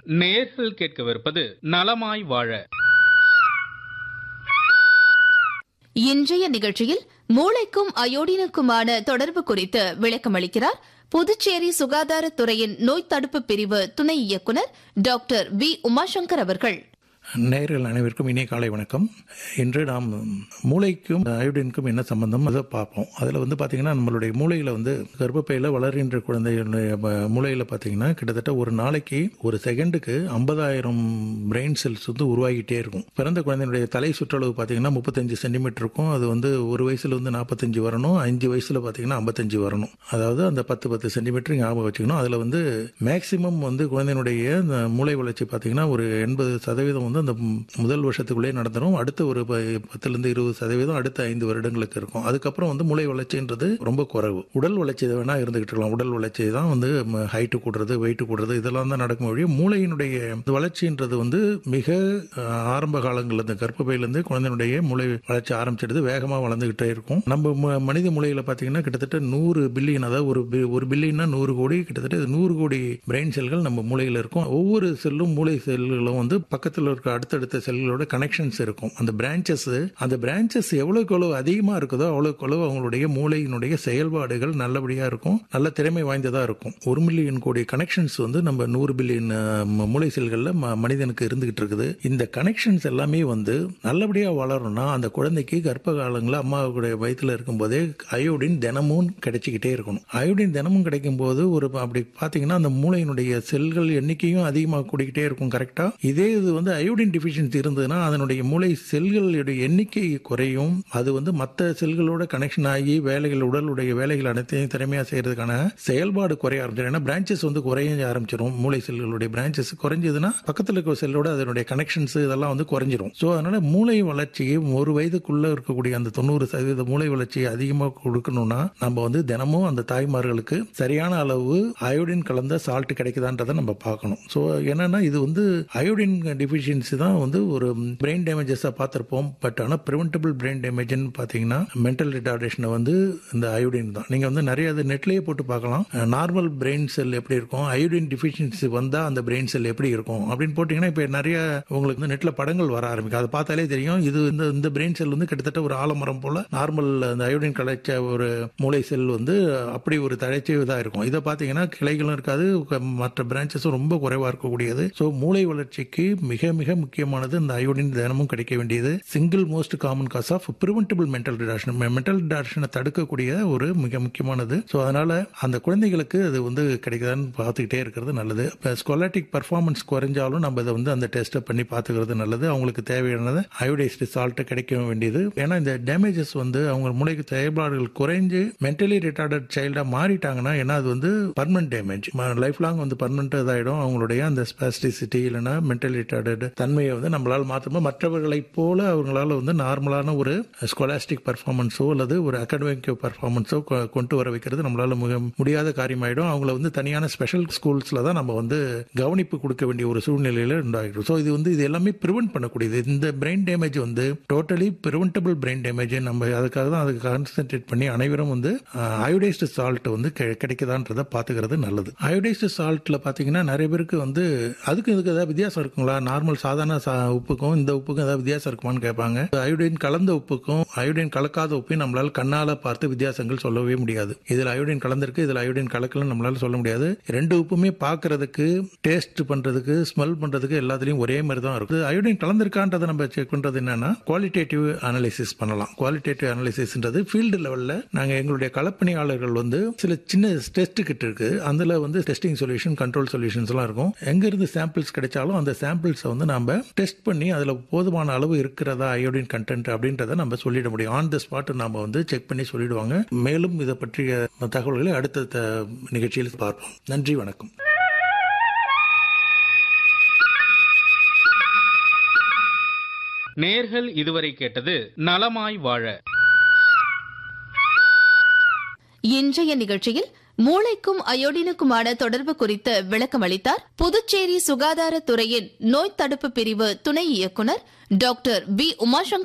நேர்கள் கேட்கவிருப்பது நலமாய் வாழ இன்றைய நிகழ்ச்சியில் மூளைக்கும் அயோடினுக்குமான தொடர்பு குறித்து விளக்கமளிக்கிறார் புதுச்சேரி சுகாதாரத்துறையின் நோய் தடுப்பு பிரிவு துணை இயக்குநர் டாக்டர் வி உமாசங்கர் அவர்கள் நேயர்கள் அனைவருக்கும் இனிய காலை வணக்கம் இன்று நாம் மூளைக்கும் அயோடினுக்கும் என்ன சம்பந்தம் அதை பார்ப்போம் அதில் வந்து பார்த்தீங்கன்னா நம்மளுடைய மூளையில் வந்து கர்ப்பப்பையில் வளர்கின்ற குழந்தைகளுடைய ம- மூளையில் பார்த்தீங்கன்னா கிட்டத்தட்ட ஒரு நாளைக்கு ஒரு செகண்டுக்கு ஐம்பதாயிரம் பிரெயின் செல்ஸ் வந்து உருவாகிட்டே இருக்கும் பிறந்த குழந்தையினுடைய தலை சுற்றளவு பார்த்தீங்கன்னா முப்பத்தஞ்சு சென்டிமீட்டர் இருக்கும் அது வந்து ஒரு வயசுல வந்து நாற்பத்தஞ்சு வரணும் அஞ்சு வயசுல பார்த்தீங்கன்னா ஐம்பத்தஞ்சு வரணும் அதாவது அந்த பத்து பத்து சென்டிமீட்டர் ஞாபகம் வச்சுக்கணும் அதில் வந்து மேக்சிமம் வந்து குழந்தையினுடைய இந்த மூளை வளர்ச்சி பார்த்தீங்கன்னா ஒரு எண்பது சதவீதம் வந்து அந்த ம்- முதல் வருஷத்துக்குள்ளே நடந்துரும் அடுத்த ஒரு ப- பத்துலேருந்து இருபது சதவீதம் அடுத்த ஐந்து வருடங்களுக்கு இருக்கும் அதுக்கப்புறம் வந்து மூளை வளர்ச்சின்றது ரொம்ப குறைவு உடல் வளர்ச்சி வேணா இருந்துகிட்டு இருக்கலாம் உடல் வளர்ச்சி தான் வந்து ஹைட்டு கூடுறது வெயிட் கூடுறது இதெல்லாம் தான் நடக்கும் வழி மூளையினுடைய வளர்ச்சின்றது வந்து மிக அஹ், ஆரம்ப காலங்கள்ல இந்த கர்ப்பப்பையிலேருந்து குழந்தையினுடைய மூளை வளர்ச்சி ஆரம்பிச்சிடுது வேகமாக வளர்ந்துகிட்டே இருக்கும் நம்ம ம- மனித மூளையில் பார்த்தீங்கன்னா கிட்டத்தட்ட நூறு பில்லியன் அதாவது ஒரு பி- ஒரு பில்லியன்னா நூறு கோடி கிட்டத்தட்ட நூறு கோடி பிரெயின் செல்கள் நம்ம மூளையில் இருக்கும் ஒவ்வொரு செல்லும் மூளை செல்களும் வந்து பக்கத்தில் இருக்க அடுத்தடுத்த செல்களோட கனெக்ஷன்ஸ் இருக்கும் அந்த பிரான்ச்சஸ் அந்த பிரான்ச்சஸ் எவ்வளவுக்கு எவ்வளவு அதிகமாக இருக்குதோ அவ்வளவுக்கு எவ்வளவு அவங்களுடைய மூளையினுடைய செயல்பாடுகள் நல்லபடியாக இருக்கும் நல்ல திறமை வாய்ந்ததாக இருக்கும் ஒரு மில்லியன் கோடி கனெக்ஷன்ஸ் வந்து நம்ம நூறு பில்லியன் மூளை செல்களில் மனிதனுக்கு இருந்துகிட்டு இருக்குது இந்த கனெக்ஷன்ஸ் எல்லாமே வந்து நல்லபடியாக வளரணும்னா அந்த குழந்தைக்கு கர்ப்ப காலங்களில் அம்மாவுடைய வயிற்றுல இருக்கும்போதே அயோடின் தினமும் கிடைச்சிக்கிட்டே இருக்கணும் அயோடின் தினமும் கிடைக்கும் போது ஒரு அப்படி பார்த்தீங்கன்னா அந்த மூளையினுடைய செல்கள் எண்ணிக்கையும் அதிகமாக கூடிக்கிட்டே இருக்கும் கரெக்டாக இதே இது வந்து அயோடின் டிஃபிஷியன்சி இருந்ததுன்னா அதனுடைய மூளை செல்களுடைய எண்ணிக்கை குறையும் அது வந்து மற்ற செல்களோட கனெக்ஷன் ஆகி வேலைகள் உடலுடைய வேலைகள் அனைத்தையும் திறமையாக செய்யறதுக்கான செயல்பாடு குறைய ஆரம்பிச்சிடும் ஏன்னா பிரான்ச்சஸ் வந்து குறைய ஆரம்பிச்சிடும் மூளை செல்களுடைய பிரான்ச்சஸ் குறைஞ்சதுன்னா பக்கத்தில் இருக்கிற செல்லோட அதனுடைய கனெக்ஷன்ஸ் இதெல்லாம் வந்து குறைஞ்சிரும் ஸோ அதனால மூளை வளர்ச்சியை ஒரு வயதுக்குள்ள இருக்கக்கூடிய அந்த தொண்ணூறு சதவீத மூளை வளர்ச்சியை அதிகமாக கொடுக்கணும்னா நம்ம வந்து தினமும் அந்த தாய்மார்களுக்கு சரியான அளவு அயோடின் கலந்த சால்ட் கிடைக்குதான்றதை நம்ம பார்க்கணும் ஸோ என்னன்னா இது வந்து அயோடின் டிஃபிஷியன்சி தான் வந்து ஒரு பிரெயின் டேமேஜஸாக பார்த்துருப்போம் பட் ஆனால் ப்ரிவென்டபிள் பிரெயின் டேமேஜ்னு பார்த்தீங்கன்னா மென்டல் ரிட்டார்டேஷனை வந்து இந்த அயோடின் தான் நீங்கள் வந்து நிறைய அது நெட்லேயே போட்டு பார்க்கலாம் நார்மல் பிரெயின் செல் எப்படி இருக்கும் அயோடின் டிஃபிஷியன்சி வந்தால் அந்த பிரெயின் செல் எப்படி இருக்கும் அப்படின்னு போட்டிங்கன்னா இப்போ நிறைய உங்களுக்கு வந்து நெட்டில் படங்கள் வர ஆரம்பிக்கும் அதை பார்த்தாலே தெரியும் இது இந்த இந்த பிரெயின் செல் வந்து கிட்டத்தட்ட ஒரு ஆலமரம் போல நார்மல் அந்த அயோடின் கலைச்ச ஒரு மூளை செல் வந்து அப்படி ஒரு தழைச்சி இதாக இருக்கும் இதை பார்த்தீங்கன்னா கிளைகளும் இருக்காது க- மற்ற பிரான்ச்சஸும் ரொம்ப குறைவாக இருக்கக்கூடியது ஸோ மூளை வளர்ச்சிக்கு மிக மிக முக்கியமானது இந்த அயோடின் தினமும் கிடைக்க வேண்டியது single most common cause of preventable mental retardation mental ரிடாக்ஷனை தடுக்கக்கூடிய ஒரு மிக முக்கியமானது ஸோ அதனால அந்த குழந்தைகளுக்கு அது வந்து கிடைக்குதான்னு பார்த்துக்கிட்டே இருக்கிறது நல்லது இப்போ ஸ்கொலாட்டிக் பர்ஃபார்மன்ஸ் குறைஞ்சாலும் நம்ம இதை வந்து அந்த டெஸ்ட்டை பண்ணி பார்த்துக்கிறது நல்லது அவங்களுக்கு தேவையானது அயோடைஸ்டு சால்ட் கிடைக்க வேண்டியது ஏன்னா இந்த டேமேஜஸ் வந்து அவங்க மூளைக்கு செயல்பாடுகள் குறைஞ்சு மென்டலி ரிட்டார்டட் சைல்டாக மாறிட்டாங்கன்னா ஏன்னா அது வந்து பர்மனன்ட் டேமேஜ் லைஃப் லாங் வந்து பர்மனன்ட் இதாயிடும் அவங்களுடைய அந்த ஸ்பாஸ்டிசிட்டி இல்லைன்னா மென்டலி ரிட்டார்டட் தன்மையை வந்து நம்மளால் மாற்ற மற்றவர்களைப் போல அவங்களால வந்து நார்மலான ஒரு ஸ்கொலாஸ்டிக் பர்ஃபார்மன்ஸோ அல்லது ஒரு அகாடமிக் பர்ஃபார்மன்ஸோ கொண்டு வர வைக்கிறது நம்மளால மிக முடியாத காரியமாயிடும் அவங்கள வந்து தனியான ஸ்பெஷல் ஸ்கூல்ஸ்ல தான் நம்ம வந்து கவனிப்பு கொடுக்க வேண்டிய ஒரு சூழ்நிலையில உண்டாகிடும் ஸோ இது வந்து இது எல்லாமே ப்ரிவென்ட் பண்ணக்கூடியது இந்த பிரெயின் டேமேஜ் வந்து டோட்டலி ப்ரிவென்டபிள் பிரெயின் டேமேஜ் நம்ம அதுக்காக தான் அதுக்கு கான்சென்ட்ரேட் பண்ணி அனைவரும் வந்து அயோடைஸ்டு சால்ட் வந்து கெ- கிடைக்குதான்றதை பார்த்துக்கிறது நல்லது அயோடைஸ்டு சால்ட்ல பார்த்தீங்கன்னா நிறைய பேருக்கு வந்து அதுக்கு இதுக்கு ஏதாவது வித்தியாசம் இருக்குங்களா நார்மல் சாதாரண சா- உப்புக்கும் இந்த உப்புக்கும் ஏதாவது வித்தியாசம் இருக்குமான்னு கேட்பாங்க அயோடின் கலந்த உப்புக்கும் அயோடின் கலக்காத உப்பையும் நம்மளால கண்ணால பார்த்து வித்தியாசங்கள் சொல்லவே முடியாது இதுல அயோடின் கலந்திருக்கு இதுல அயோடின் கலக்கலன்னு நம்மளால சொல்ல முடியாது ரெண்டு உப்புமே பார்க்கிறதுக்கு டேஸ்ட் பண்றதுக்கு ஸ்மெல் பண்றதுக்கு எல்லாத்துலயும் ஒரே மாதிரி தான் இருக்கு அயோடின் கலந்திருக்கான்றதை நம்ம செக் பண்றது என்னன்னா குவாலிட்டேட்டிவ் அனாலிசிஸ் பண்ணலாம் குவாலிட்டேட்டிவ் அனாலிசிஸ்ன்றது ஃபீல்டு லெவல்ல நாங்க எங்களுடைய களப்பணியாளர்கள் வந்து சில சின்ன டெஸ்ட் கிட்ட இருக்கு அதுல வந்து டெஸ்டிங் சொல்யூஷன் கண்ட்ரோல் சொல்யூஷன்ஸ் எல்லாம் இருக்கும் எங்க இருந்து சாம்பிள்ஸ் கிடைச்சாலும் அந்த சாம்பிள்ஸை வந்து நம்ம டெஸ்ட் பண்ணி அதுல போதுமான அளவு இருக்கிறதா அயோடின் கண்டென்ட் அப்படின்றத நம்ம சொல்லிட முடியும் ஆன் த ஸ்பாட் நாம வந்து செக் பண்ணி சொல்லிடுவாங்க மேலும் இதை பற்றிய தகவல்களை அடுத்த த- நிகழ்ச்சியில் பார்ப்போம் நன்றி வணக்கம் நேர்கள் இதுவரை கேட்டது நலமாய் வாழ இன்றைய நிகழ்ச்சியில் மூளைக்கும் அயோடினுக்குமான தொடர்பு குறித்து விளக்கமளித்தார் புதுச்சேரி சுகாதாரத்துறையின் நோய் தடுப்பு பிரிவு துணை இயக்குநர் டாக்டர் வி உமாசங்கர்